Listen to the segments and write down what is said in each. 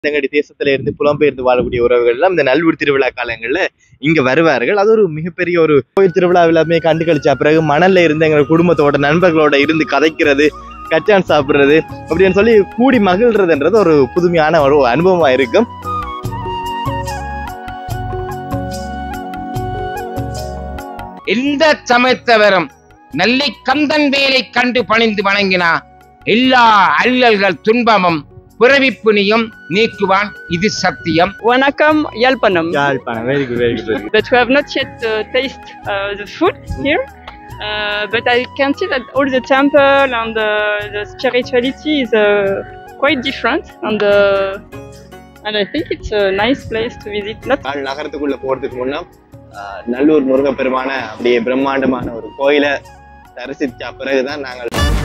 எங்களுடைய தேசத்துல இருந்து புலம்பெயர்ந்து வாழக்கூடிய உறவுகள் எல்லாம் இந்த நல்வூர் திருவிழா காலங்கள்ல இங்க வருவார்கள் அது ஒரு மிகப்பெரிய ஒரு கோயில் திருவிழா எல்லாமே கண்டு கழிச்ச பிறகு மணல்ல இருந்து எங்க குடும்பத்தோட நண்பர்களோட இருந்து கதைக்கிறது கச்சான் சாப்பிடுறது அப்படின்னு சொல்லி கூடி மகிழ்றதுன்றது ஒரு புதுமையான ஒரு அனுபவமா இருக்கும் எந்த சமயத்தவரும் நல்லை கந்தன் வேலை கண்டு பணிந்து வணங்கினா எல்லா அல்லல்கள் துன்பமும் பிறவிப்புனியும் நீக்குவான் இது சத்தியம் Wanakam Yalpanam. Yalpanam very good very good But we have not yet uh, tasted uh, the food here. Uh, but I can see that all the temple and uh, the spirituality is uh, quite different, and uh, and I think it's a nice place to visit. Not நாள் நகரத்துக்குள்ள போறதுக்கு முன்ன ஆஹ், நல்லூர் முருகப்பெருமான அப்படியே பிரம்மாண்டமான ஒரு கோயிலை தரிசித்த பிறகுதான் நாங்கள்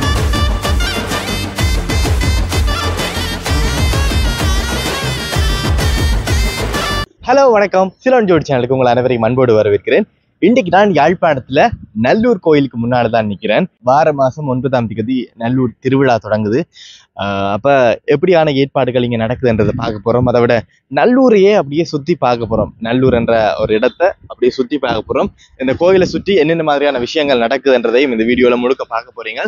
ஹலோ வணக்கம் சிலோன் ஜோடி சேனலுக்கு உங்கள் அனைவரையும் அன்போடு வரவேற்கிறேன் இன்றைக்கு நான் யாழ்ப்பாணத்துல நல்லூர் கோயிலுக்கு முன்னாடி தான் நிற்கிறேன் வார மாசம் ஒன்பதாம் தேதி நல்லூர் திருவிழா தொடங்குது ஆஹ் அப்ப எப்படியான ஏற்பாடுகள் இங்க நடக்குதுன்றதை பார்க்க போறோம் அதை விட நல்லூரையே அப்படியே சுத்தி பார்க்க போறோம் நல்லூர் என்ற ஒரு இடத்தை அப்படியே சுத்தி பார்க்க போறோம் இந்த கோயிலை சுற்றி என்னென்ன மாதிரியான விஷயங்கள் நடக்குதுன்றதையும் இந்த வீடியோல முழுக்க பார்க்க போறீங்க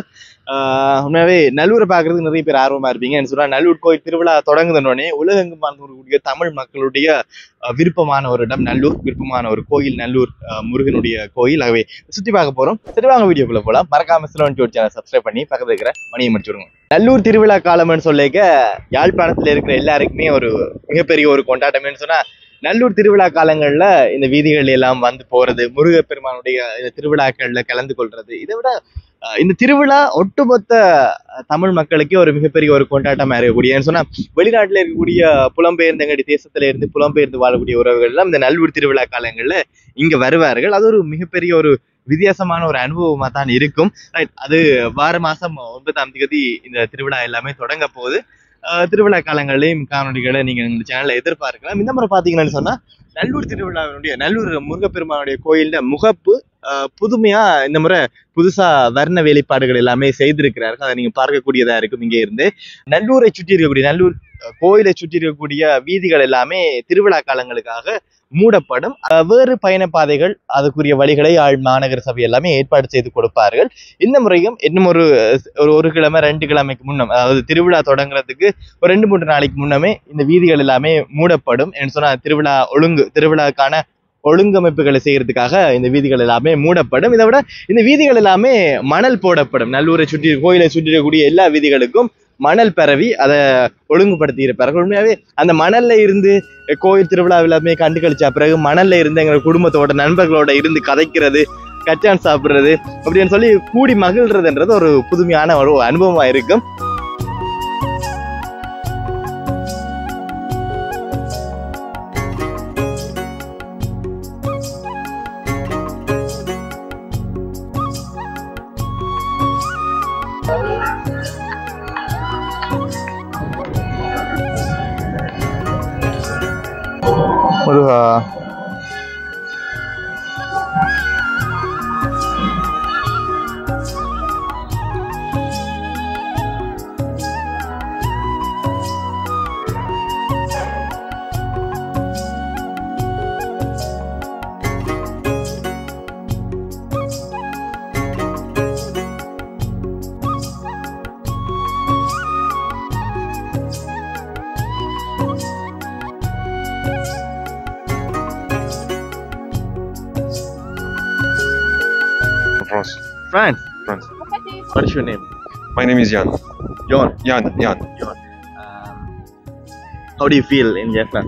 ஆஹ் உண்மையாவே நல்லூரை பார்க்கறதுக்கு நிறைய பேர் ஆர்வமா இருப்பீங்க சொன்னா நல்லூர் கோயில் திருவிழா தொடங்குதுன்னொடனே உலகெங்கும் வாழ்ந்துக்கூடிய தமிழ் மக்களுடைய ஆஹ் விருப்பமான ஒரு இடம் நல்லூர் விருப்பமான ஒரு கோயில் நல்லூர் ஆஹ் முருகனுடைய கோயில் ஆகவே சுத்தி பார்க்க போறோம் சரி வாங்க வீடியோக்குள்ள போலாம் மறக்காம சிலோன் ஜோட் சேனல் சப்ஸ்கிரைப் பண்ணி பக்கத்துல இருக்கிற மணியை முடிச்சு விடுங்க நல்லூர் திருவிழா காலம்னு சொல்லிக்க யாழ்ப்பாணத்துல இருக்கிற எல்லாருக்குமே ஒரு மிகப்பெரிய ஒரு கொண்டாட்டம்னு சொன்னா நல்லூர் திருவிழா காலங்கள்ல இந்த வீதிகள் எல்லாம் வந்து போறது முருகப்பெருமானுடைய இந்த திருவிழாக்கள்ல கலந்து கொள்றது இதை விட அஹ், இந்த திருவிழா ஒட்டுமொத்த அஹ், தமிழ் மக்களுக்கே ஒரு மிகப்பெரிய ஒரு கொண்டாட்டமா இருக்கக்கூடிய ஏன்னு சொன்னா வெளிநாட்டுல இருக்கக்கூடிய புலம்பெயர்ந்த எங்களுடைய தேசத்துல இருந்து புலம்பெயர்ந்து வாழக்கூடிய உறவுகள் எல்லாம் இந்த நல்லூர் திருவிழா காலங்கள்ல இங்க வருவார்கள் அது ஒரு மிகப்பெரிய ஒரு வித்தியாசமான ஒரு அனுபவமா தான் இருக்கும் ரைட் அது வார மாசம் ஒன்பதாம் தேதி இந்த திருவிழா எல்லாமே தொடங்க போகுது அஹ் திருவிழா காலங்களையும் காணொலிகளை நீங்க இந்த சேனல்ல எதிர்பார்க்கலாம் இந்த முறை பாத்தீங்கன்னு சொன்னா நல்லூர் திருவிழாவினுடைய நல்லூர் முருகப்பெருமானுடைய கோயில்ல முகப்பு அஹ், புதுமையா இந்த முறை புதுசா வர்ண வேலைப்பாடுகள் எல்லாமே செய்திருக்கிறார்கள் அதை நீங்க பார்க்கக்கூடியதா இருக்கும் இங்கே இருந்து நல்லூரை சுற்றி இருக்கக்கூடிய நல்லூர் அஹ், கோயிலை சுற்றி இருக்கக்கூடிய வீதிகள் எல்லாமே திருவிழா காலங்களுக்காக மூடப்படும் அஹ், வேறு பயணப்பாதைகள் அதுக்குரிய வழிகளை ஆள் மாநகர சபை எல்லாமே ஏற்பாடு செய்து கொடுப்பார்கள் இந்த முறையும் இன்னும் ஒரு ஒரு ஒரு கிழமை ரெண்டு கிழமைக்கு முன்னம் அதாவது திருவிழா தொடங்குறதுக்கு ஒரு ரெண்டு மூன்று நாளைக்கு முன்னமே இந்த வீதிகள் எல்லாமே மூடப்படும் என்று சொன்னா திருவிழா ஒழுங்கு திருவிழாக்கான ஒழுங்கமைப்புகளை செய்யறதுக்காக இந்த வீதிகள் எல்லாமே மூடப்படும் இதை விட இந்த வீதிகள் எல்லாமே மணல் போடப்படும் நல்லூரை சுற்றி கோயிலை சுற்றி இருக்கக்கூடிய எல்லா வீதிகளுக்கும் மணல் பரவி அதை ஒழுங்குபடுத்தி இருப்பார்கள் உண்மையாவே அந்த மணல்ல இருந்து கோயில் திருவிழா எல்லாமே கண்டு கழிச்ச பிறகு மணல்ல இருந்து எங்க குடும்பத்தோட நண்பர்களோட இருந்து கதைக்கிறது கச்சான் சாப்பிடுறது அப்படின்னு சொல்லி கூடி மகிழ்றதுன்றது ஒரு புதுமையான ஒரு அனுபவமா இருக்கும் Muruga France. France. France. What is your name? My name is Jan. John. Jan. Jan. Um, how do you feel in Japan?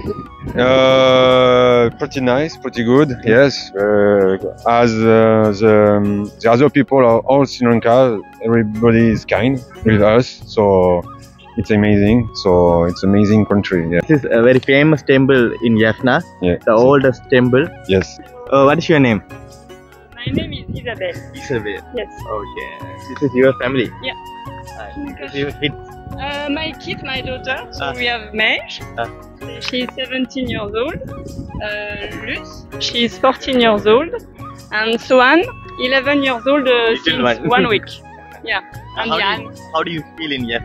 Uh, pretty nice, pretty good. Yes. Uh, as uh, the, um, the other people are all Sri Lanka, everybody is kind with us. So it's amazing. So it's amazing country. Yeah. This is a very famous temple in Jaffna, Yeah. the oldest temple. Yes. Uh, what is your name? my name is Isabel. Isabel. Yes. Okay. This is your family? Yeah. Uh, this is your kids. Uh, my kid, my daughter. So Ah. we have Mej. Ah. She's 17 years old. Uh, Luce. She's 14 years old. And Swan, 11 years old uh, Little since one. one week. Yeah. And how, do Jan. you, how do you feel in Jaffna?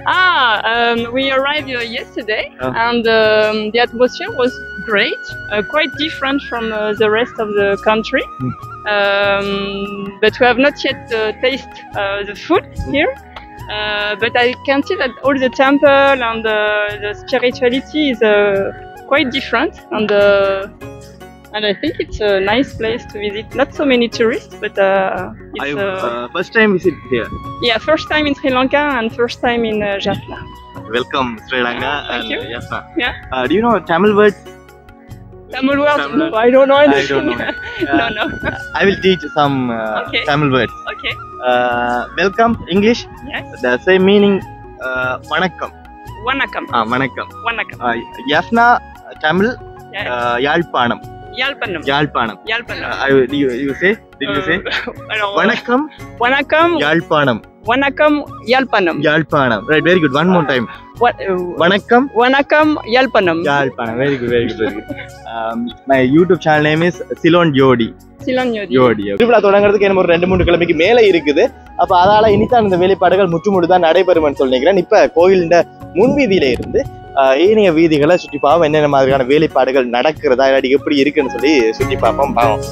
Ah, um, we arrived uh, yesterday, Ah. and um, the atmosphere was great, uh, quite different from uh, the rest of the country. Mm. Um, but we have not yet uh, tasted uh, the food here. Uh, but I can see that all the temple and uh, the spirituality is uh, quite different, and uh, and I think it's a nice place to visit. Not so many tourists, but uh, it's uh, first time visit here yeah, first time in Sri Lanka and first time in uh, Jaffna. Welcome Sri Thank you. Jaffna Yeah. Do you know Tamil words Tamil words? Tamil. No, I don't know I anything. don't know. no, no. I will teach some Okay. Tamil words Okay. Welcome English Yes. The same meaning vanakkam Wanakam. Ah vanakkam Wanakam. Jaffna Tamil Yes. Yalpanam Yalpanam. Yalpanam Yalpanam. You say did you say alors, vanakkam Wanakam. Yalpanam Wanakam. Yalpanam. Yalpanam right very good one more time What? Uh, vanakkam Wanakam. Yalpanam. Yalpanam very good very good very good my YouTube channel name is Ceylon Jodi Silan Yodi. ஜோடி திருவிழா தொடங்குறதுக்கு இன்னும் ஒரு ரெண்டு மூணு கிழமைக்கு மேல இருக்குது அப்ப அதால இனித்தான் இந்த வேலைப்பாடுகள் முற்றுமுடி தான் நடைபெறும்னு சொல்லிக்கிறேன் இப்ப கோயிலின் முன்வீதியில இருந்து ஆஹ், ஏனைய வீதிகளை சுற்றி பார்ப்போம் என்னென்ன மாதிரியான வேலைப்பாடுகள் நடக்கிறதா இல்லாட்டி எப்படி இருக்குன்னு சொல்லி சுற்றி பார்ப்போம் பாவம்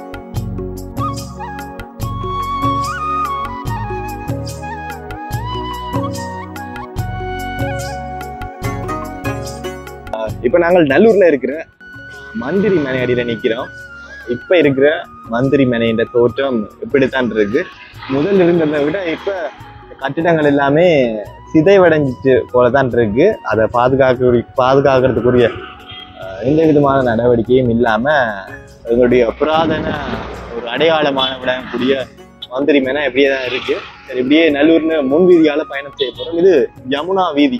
இப்ப நாங்கள் நல்லூர்ல இருக்கிற மந்திரி மனை அடியில நிக்கிறோம் இப்ப இருக்கிற மந்திரி மனையின் தோற்றம் இப்படித்தான் இருக்கு முதல் இருந்ததை விட இப்ப கட்டிடங்கள் எல்லாமே சிதைவடைஞ்சிட்டு போலதான் இருக்கு அதை பாதுகாக்க பாதுகாக்கிறதுக்குரிய அஹ், எந்த விதமான நடவடிக்கையும் இல்லாம எங்களுடைய புராதன ஒரு அடையாளமான விடக்கூடிய மந்திரி மனை இப்படியே தான் இருக்கு சரி இப்படியே நல்லூர்னு முன் வீதியால பயணம் செய்ய போறோம் இது யமுனா வீதி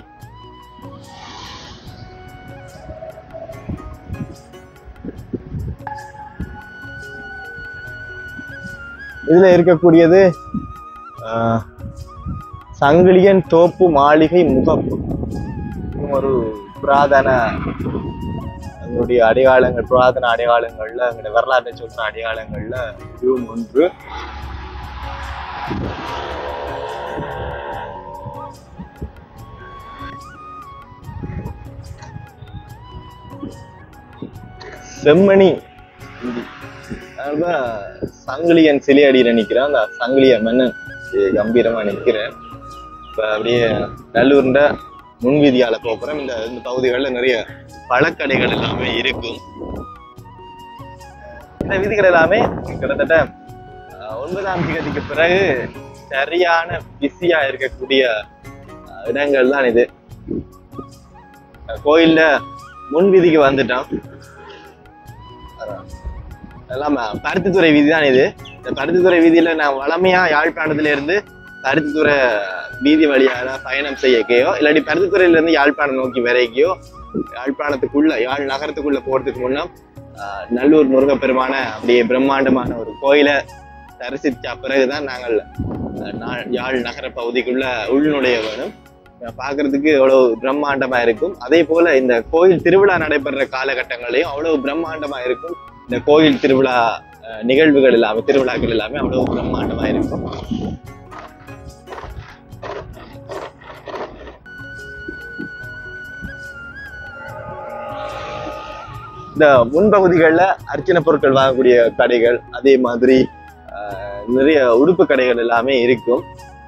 இதுல இருக்கக்கூடியது ஆஹ், சங்கிலியன் தோப்பு மாளிகை முகப்பு இதுவும் ஒரு புராதன எங்களுடைய அடையாளங்கள் புராதன அடையாளங்கள்ல எங்களுடைய வரலாற்றை சொல்ற அடையாளங்கள்ல இதுவும் ஒன்று செம்மணி வீதி. அதனாலதான் சங்கிலியன் சிலை அடியில நிக்கிறேன் அந்த சங்கிலிய மன்னன் இ- கம்பீரமா நிக்கிறேன் இப்ப அப்படியே நல்லூர்ன்ற முன்வீதியால போறோம் இந்த இந்த பகுதிகளில் நிறைய பழக்கடைகள் எல்லாமே இருக்கும் இந்த வீதிகள் எல்லாமே கிட்டத்தட்ட அஹ், ஒன்பதாம் தேதிக்கு பிறகு சரியான பிஸியா இருக்கக்கூடிய அஹ், இடங்கள் தான் இது அஹ், கோயில்ல முன் வீதிக்கு வந்துட்டோம் அதான். எல்லாம் பருத்தித்துறை வீதி தான் இது இந்த பருத்தித்துறை வீதியில நான் வளமையா யாழ்ப்பாணத்துல இருந்து பருத்தித்துறை வீதி வழியாக பயணம் செய்யக்கையோ இல்லாட்டி பருத்தித்துறையில இருந்து யாழ்ப்பாணம் நோக்கி வரைக்கையோ யாழ்ப்பாணத்துக்குள்ள யாழ் நகரத்துக்குள்ள போறதுக்கு முன்னம் ஆஹ், நல்லூர் முருகப்பெருமான அப்படியே பிரம்மாண்டமான ஒரு கோயிலை தரிசித்த பிறகுதான் நாங்கள் ஆஹ், நா- யாழ் நகர பகுதிக்குள்ள உள்நுழைய வேணும் ஆஹ், பார்க்கிறதுக்கு எவ்வளவு பிரம்மாண்டமா இருக்கும் அதே போல இந்த கோயில் திருவிழா நடைபெற காலகட்டங்களையும் அவ்வளவு பிரம்மாண்டமா இருக்கும் இந்த கோயில் திருவிழா அஹ், நிகழ்வுகள் எல்லாமே திருவிழாக்கள் எல்லாமே அவ்வளவு பிரம்மாண்டமா இருக்கும் இந்த முன்பகுதிகளில் அர்ச்சனை பொருட்கள் வாங்கக்கூடிய கடைகள் அதே மாதிரி அஹ், நிறைய உடுப்பு கடைகள் எல்லாமே இருக்கும்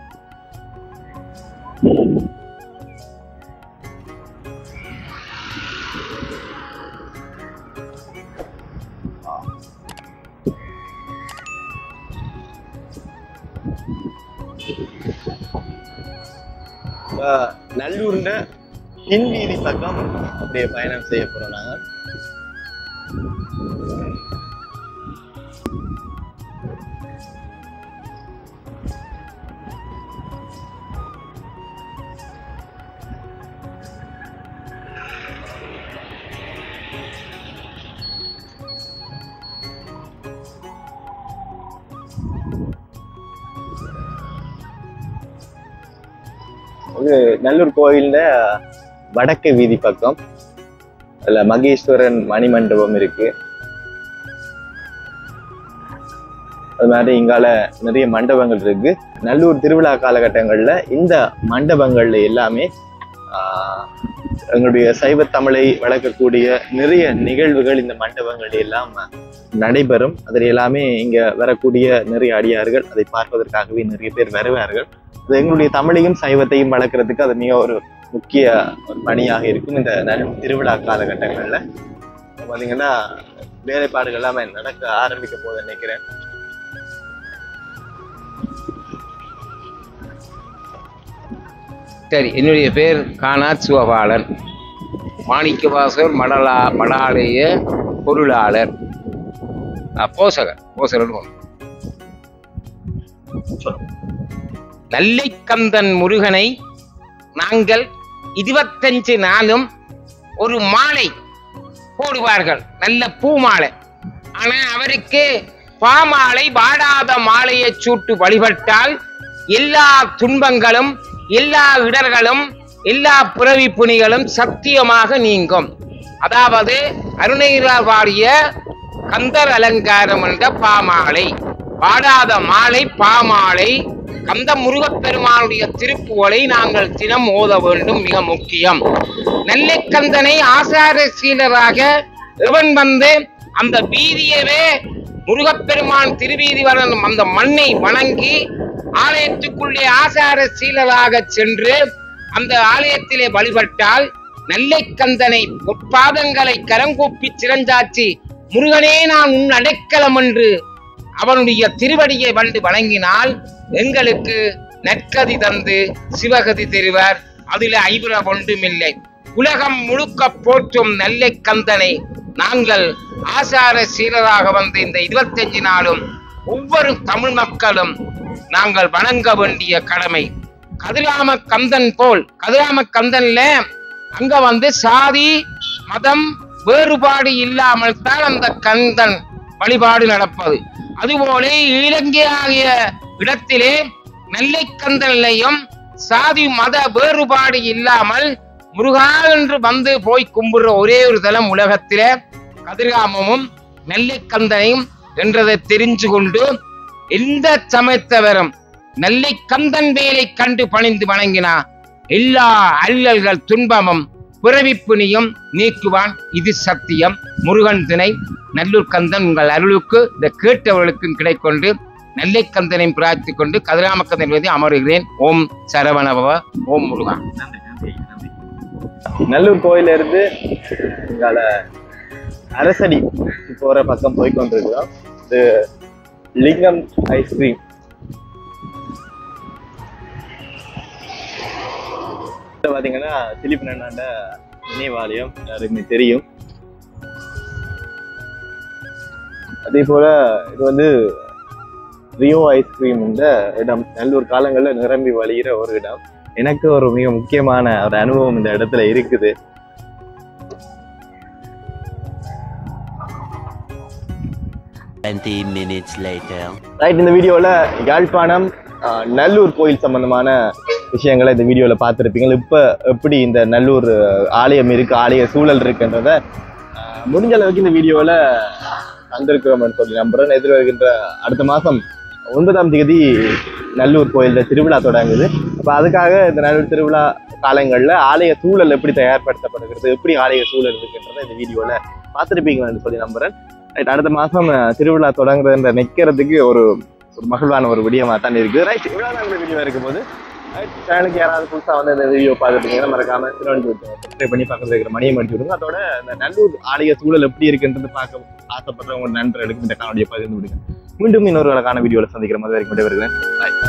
அஹ், நல்லூர்ல பின்வீதி பக்கம் அப்படியே பயணம் செய்ய போறோம் நாங்க இது நல்லூர் கோயில்ல வடக்கு வீதி பக்கம் அதுல மகேஸ்வரன் மணிமண்டபம் இருக்கு அது மாதிரி இங்கால நிறைய மண்டபங்கள் இருக்கு நல்லூர் திருவிழா காலகட்டங்கள்ல இந்த மண்டபங்கள்ல எல்லாமே ஆஹ், எங்களுடைய சைவ தமிழை வளர்க்கக்கூடிய நிறைய நிகழ்வுகள் இந்த மண்டபங்கள் எல்லாம் நடைபெறும் அதில் எல்லாமே இங்க வரக்கூடிய நிறைய அடியார்கள் அதை பார்ப்பதற்காகவே நிறைய பேர் வருவார்கள் அது எங்களுடைய தமிழையும் சைவத்தையும் வளர்க்கறதுக்கு அது மிக ஒரு முக்கிய ஒரு பணியாக இருக்கும் இந்த நல்லூர் திருவிழா காலகட்டங்கள்ல பாத்தீங்கன்னா வேலைப்பாடுகள் எல்லாமே நடக்க ஆரம்பிக்க போது நினைக்கிறேன் சரி என்னுடைய பேர் கானாத் சிவபாலன் மாணிக்கவாசர் மடலா மடாலய பொருளாளர் அஹ், போசகர் போசகர் நல்லைக்கந்தன் முருகனை நாங்கள் இருபத்தஞ்சு நாளும் ஒரு மாலை போடுவார்கள் நல்ல பூ மாலை ஆனா அவருக்கு பாமாலை வாடாத மாலையை சூட்டு வழிபட்டால் எல்லா துன்பங்களும் எல்லா இடர்களும் எல்லா பிறவி புனிகளும் சத்தியமாக நீங்கும் அதாவது அருணகிரார் பாடிய கந்தர் அலங்காரம் என்ற பாமாலை பாடாத மாலை பாமாலை கந்த முருகப்பெருமானுடைய திருப்புகழை நாங்கள் தினம் ஓத வேண்டும் மிக முக்கியம் நெல்லைக்கந்தனை ஆசார சீலராக இவன் வந்து அந்த வீதியவே முருகப்பெருமான் திருவீதி வரும் அந்த மண்ணை வணங்கி ஆலயத்துக்குள்ளே ஆசார சீலராக சென்று அந்த ஆலயத்திலே வழிபட்டால் நெல்லைக்கந்தனை பொற்பாதங்களை கரங்கூப்பி சிறந்தாச்சி முருகனே நான் உன் அடைக்கலம் என்று அவனுடைய திருவடியை வந்து வணங்கினால் எங்களுக்கு நற்கதி தந்து சிவகதி தருவார் அதில் ஐபுற ஒன்றுமில்லை உலகம் முழுக்க போற்றும் நெல்லை கந்தனை நாங்கள் ஆசார சீலராக வந்து இந்த இருபத்தஞ்சு நாளும் ஒவ்வொரு தமிழ் மக்களும் நாங்கள் வணங்க வேண்டிய கடமை கதிராம கந்தன் போல் கதிராம கந்தன்ல அங்க வந்து சாதி மதம் வேறுபாடு இல்லாமல் தான் அந்த கந்தன் வழிபாடு நடப்பது அதுபோல இலங்கை ஆகிய இடத்திலே நெல்லைக்கந்தனிலையும் சாதி மத வேறுபாடு இல்லாமல் முருகா என்று வந்து போய் கும்பிடுற ஒரே ஒரு தலம் உலகத்திலே கதிர்காமமும் நெல்லைக்கந்தனையும் என்றதை தெரிஞ்சு கொண்டு எந்த சமயத்தவரும் நெல்லைக்கந்தன் வேலை கண்டு பணிந்து வணங்கினா எல்லா அல்லல்கள் துன்பமும் பிறவிப்புனியும் நீக்குவான் இது சத்தியம் முருகன் திணை நல்லூர் கந்தன் உங்கள் அருளுக்கு இந்த கேட்டவர்களுக்கும் கிடைக்கொண்டு நெல்லைக்கந்தனை பிரார்த்திக் கொண்டு கதிராமக்கந்தன் மீது அமருகிறேன் ஓம் சரவணபவ ஓம் முருகா நல்லூர் கோயில இருந்து இங்கால அரசடி போற பக்கம் போய் கொண்டிருக்கிறோம் இது லிங்கம் ஐஸ்கிரீம் பாத்தீங்கன்னா திலீப் நன்னாண்ட நினைவாலயம் எல்லாருக்குமே தெரியும் அதே போல இது வந்து ரியோ ஐஸ்கிரீம் இந்த இடம் நல்லூர் காலங்கள்ல நிரம்பி வழிகிற ஒரு இடம் எனக்கு ஒரு மிக முக்கியமான ஒரு அனுபவம் இந்த இடத்துல இருக்குது Twenty minutes later. ரைட் இந்த வீடியோவில் யாழ்ப்பாணம் ஆஹ், நல்லூர் கோயில் சம்பந்தமான விஷயங்களை இந்த வீடியோவில் பார்த்துருப்பீங்க இப்போ எப்படி இந்த நல்லூர் ஆஹ், ஆலயம் இருக்கு ஆலய சூழல் இருக்குன்றத ஆஹ், முடிஞ்ச அளவுக்கு இந்த வீடியோவில் தந்திருக்கிறோம்னு சொல்லி நம்புறேன் எதிர்வருகின்ற அடுத்த மாதம் ஒன்பதாம் தேதி நல்லூர் கோயிலில் திருவிழா தொடங்குது அப்போ அதுக்காக இந்த நல்லூர் திருவிழா காலங்களில் ஆலய சூழல் எப்படி தயார்படுத்தப்படுகிறது எப்படி ஆலய சூழல் இருக்குன்றதை இந்த வீடியோவில் பார்த்துருப்பீங்களான்னு சொல்லி நம்புறேன் ரைட் அடுத்த மாதம் திருவிழா தொடங்குறதுன்ற நிற்கிறதுக்கு ஒரு ஒரு மகிழ்வான ஒரு விடியமாக தான் இருக்குது ரைட் இவ்வளோ நாள் வீடியோ இருக்கும்போது ரைட் சேனலுக்கு யாராவது புதுசாக வந்து இந்த வீடியோ பார்த்துட்டீங்கன்னா மறக்காம திருவண்ணி சப்ஸ்கிரைப் பண்ணி பக்கத்தில் இருக்கிற மணியை மடிச்சு விடுங்க அதோட இந்த நல்லூர் ஆலய சூழல் எப்படி இருக்குன்றது பார்க்க ஆசைப்படுறவங்க நண்பர்களுக்கு இந்த காணொலியை பகிர்ந்து விடுங்க மீண்டும் இன்னொரு அழகான வீடியோவில் சந்திக்கிற மாதிரி வரைக்கும் விடைபெறுகிறேன் பாய்